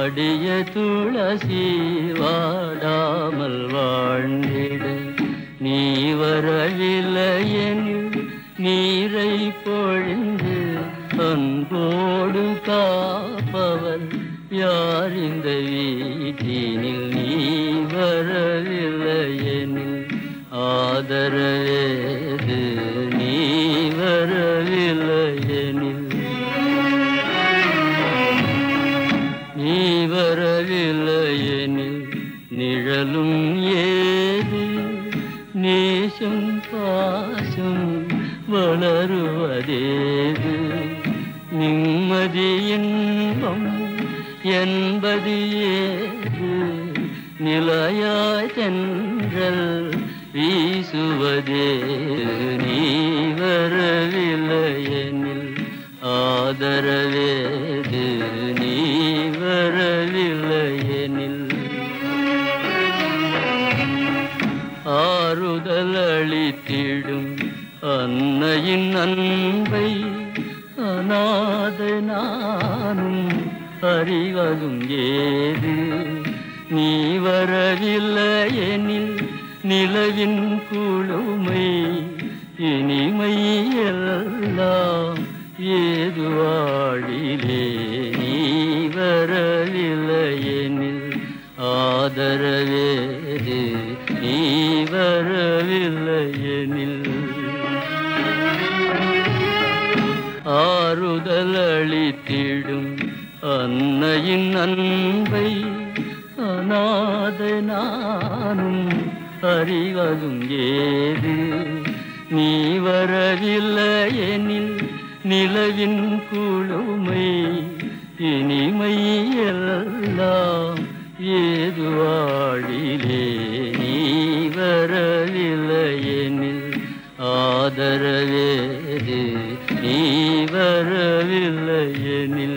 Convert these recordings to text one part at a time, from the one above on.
வாடிய துளசி வாடாமல் வாழ்ந்திட நீ வரவில்லையெனில் நீரை பொழிந்து அன்போடு காப்பவர் யார் இந்த வீட்டினில் நீ வரவில்லையெனில் ஆதரவேது நீ வரவில்லையெனில் நீ வரவில்லையெனில் நிழலும் ஏது நேசம் பாசம் வளருவதேது நிம்மதி இன்பம் என்பது ஏது நிலையாய் தென்றல் வீசுவதே நீ வரவில்லையெனில் ஆதரவேது நீ வரவில்லையெனில் ஆறுதல் அளித்திடும் அன்னையின் அன்பை அநாத நானும் அறிவதும் ஏது நீ வரவில்லையெனில் நிலவின் குழுமை இனிமை எல்லாம் ஏது வாழிலே நீ வரவில்லையெனில் ஆதரவேது நீ வரவில்லையெனில் ஆறுதல் அளித்திடும் அன்னையின் அன்பை அநாத நானும் அறிவதும் ஏது நீ வரவில்லையெனில் நிலவின் குழுமை இனிமை எல்லாம் ஏது வாழிலே நீ வரவில்லையெனில் ஆதரவேது நீ வரவில்லையெனில்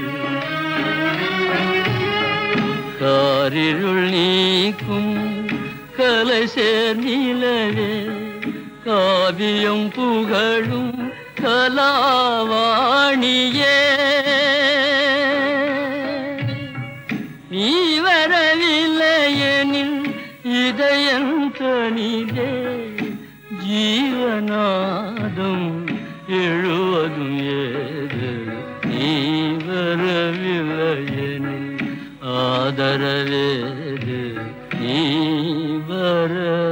காரிருள் நீக்கும் கலை சேர் நிலவே காவியம் புகழும் கலாவாணியே நீ வரவில்லையெனில் இதயம் தனிதே ஜீவநாதம் எழுவதும் ஏது நீ வரவில்லையெனில் ஆதரவேது நீ வர